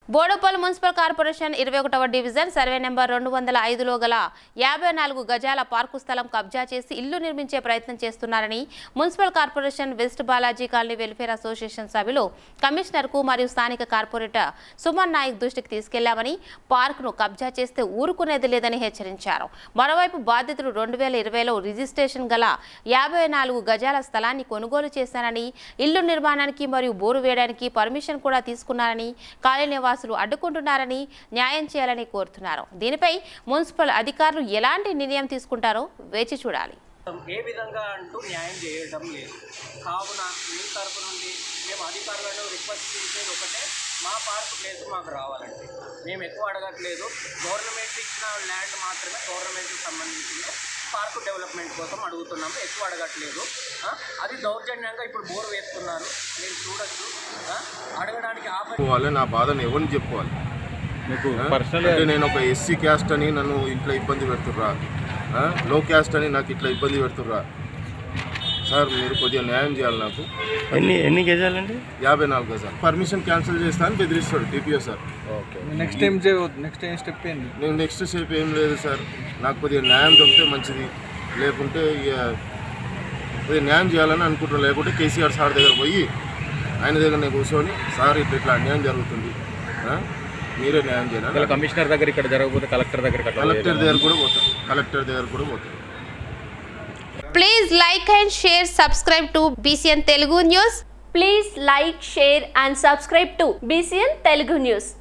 Boduppal municipal corporation ఇరవై ఒకటవ division survey number రెండు వందల ఐదులో గల యాభై నాలుగు గజాల పార్కు స్థలం కబ్జా చేసి ఇల్లు నిర్మించే ప్రయత్నం చేస్తున్నారని municipal corporation west Balaji colony welfare association సభ్యులు కమిషనర్కు మరియు స్థానిక కార్పొరేటర్ సుమన్ నాయక్ దృష్టికి తీసుకెళ్లామని పార్కును కబ్జా చేస్తే ఊరుకునేది లేదని హెచ్చరించారు మరోవైపు బాధితులు రెండు వేల ఇరవైలో రిజిస్ట్రేషన్ గల యాభై నాలుగు గజాల స్థలాన్ని కొనుగోలు చేశానని ఇల్లు నిర్మాణానికి మరియు బోరు వేయడానికి పర్మిషన్ కూడా తీసుకున్నారని కాలనీ నివాసులు అడ్డుకుంటున్నారని న్యాయం చేయాలని కోరుతున్నారు దీనిపై మున్సిపల్ అధికారులు ఎలాంటి నిర్ణయం తీసుకుంటారో వేచి చూడాలి ఏ విధంగా అంటూ న్యాయం చేయడం లేదు కావున మీ తరపు నుండి మేము అధికారులను రిక్వెస్ట్ చేసేది ఒకటే మా పార్క్ ప్లేస్ మాకు రావాలండి మేము ఎక్కువ అడగట్లేదు గవర్నమెంట్ ఇచ్చిన ల్యాండ్ మాత్రమే గవర్నమెంట్కి సంబంధించింది పార్క్ డెవలప్మెంట్ కోసం అడుగుతున్నాము ఎక్కువ అడగట్లేదు ఆ, అది దౌర్జన్యంగా ఇప్పుడు బోర్ వేస్తున్నారు మీరు చూడొచ్చు ఆ, అడగడానికి ఆప చెప్పుకోవాలి నా బాధను ఎవరిని చెప్పుకోవాలి మీకు ఆ? పర్సనల్ అంటే నేను ఒక ఎస్సీ క్యాస్ట్ అని నన్ను ఇట్లా ఇబ్బంది పెడుతుర్రా ఆ? లో క్యాస్ట్ అని నాకు ఇట్లా ఇబ్బంది పెడుతుర్రా సార్ మీరు కొద్దిగా న్యాయం చేయాలి నాకు ఎన్ని ఎన్ని గజాలండి యాభై నాలుగు గజాలు పర్మిషన్ క్యాన్సిల్ చేస్తా అని బెదిరిస్తాడు TPO sir okay next time చేయవద్దు నెక్స్ట్ టైం స్టెప్ ఏంది నేను నెక్స్ట్ సేపు ఏం లేదు సార్ నాకు కొద్దిగా న్యాయం దొరికితే మంచిది లేకుంటే ఇక కొద్దిగా న్యాయం చేయాలని అనుకుంటున్నాను లేకుంటే కేసీఆర్ సార్ దగ్గర పోయి ఆయన దగ్గర నేను కూర్చొని సార్ ఇట్లా ఇట్లా అన్యాయం జరుగుతుంది ఆ? మీరే న్యాయం చేయాలి కమిషనర్ దగ్గర ఇక్కడ జరగకపోతే కలెక్టర్ దగ్గర కలెక్టర్ దగ్గర కూడా పోతాం కలెక్టర్ దగ్గర కూడా పోతాం please like and share subscribe to BCN Telugu news Please like, share and subscribe to BCN Telugu News.